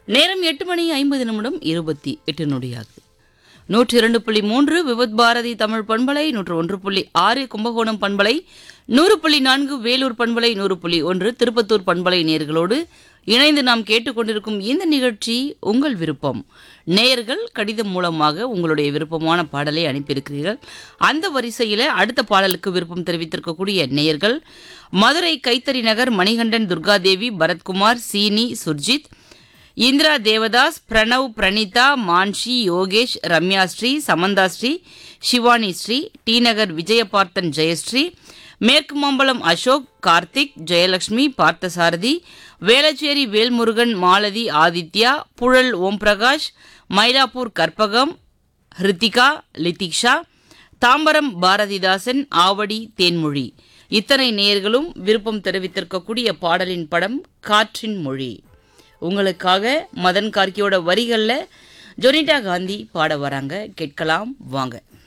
நேரம் எட்டு மணி ஐம்பது நிமிடம் இருபத்தி எட்டு நொடியாகுது நூற்றி இரண்டு புள்ளி மூன்று விவத் பாரதி தமிழ் பண்பலை நூற்று ஒன்று புள்ளி ஆறு கும்பகோணம் பண்பலை நூறு புள்ளி நான்கு வேலூர் பண்பலை நூறு புள்ளி ஒன்று திருப்பத்தூர் பண்பலை நேர்களோடு இணைந்து நாம் கேட்டுக்கொண்டிருக்கும் இந்த நிகழ்ச்சி உங்கள் விருப்பம் நேயர்கள் கடிதம் மூலமாக உங்களுடைய விருப்பமான பாடலை அனுப்பியிருக்கிறீர்கள் அந்த வரிசையில் அடுத்த பாடலுக்கு விருப்பம் தெரிவித்திருக்கக்கூடிய நேயர்கள் மதுரை கைத்தறி நகர் மணிகண்டன் துர்காதேவி பரத்குமார் சீனி சுர்ஜித் இந்திரா தேவதாஸ் பிரணவ் பிரணீதா மான்ஷி யோகேஷ் ரம்யா ஸ்ரீ சமந்தா ஸ்ரீ சிவானி ஸ்ரீ டி நகர் விஜயபார்த்தன் ஜெயஸ்ரீ மேற்கு மாம்பலம் அசோக் கார்த்திக் ஜெயலட்சுமி பார்த்தசாரதி வேளச்சேரி வேல்முருகன் மாலதி ஆதித்யா புழல் ஓம்பிரகாஷ் மயிலாப்பூர் கற்பகம் ஹிருத்திகா லித்திக்ஷா தாம்பரம் பாரதிதாசன் ஆவடி தேன்மொழி இத்தனை நேயர்களும் விருப்பம் தெரிவித்திருக்கக்கூடிய பாடலின் படம் காற்றின் மொழி உங்களுக்காக மதன் கார்கியோட வரிகளில் ஜொனிட்டா காந்தி பாட வராங்க கேட்கலாம் வாங்க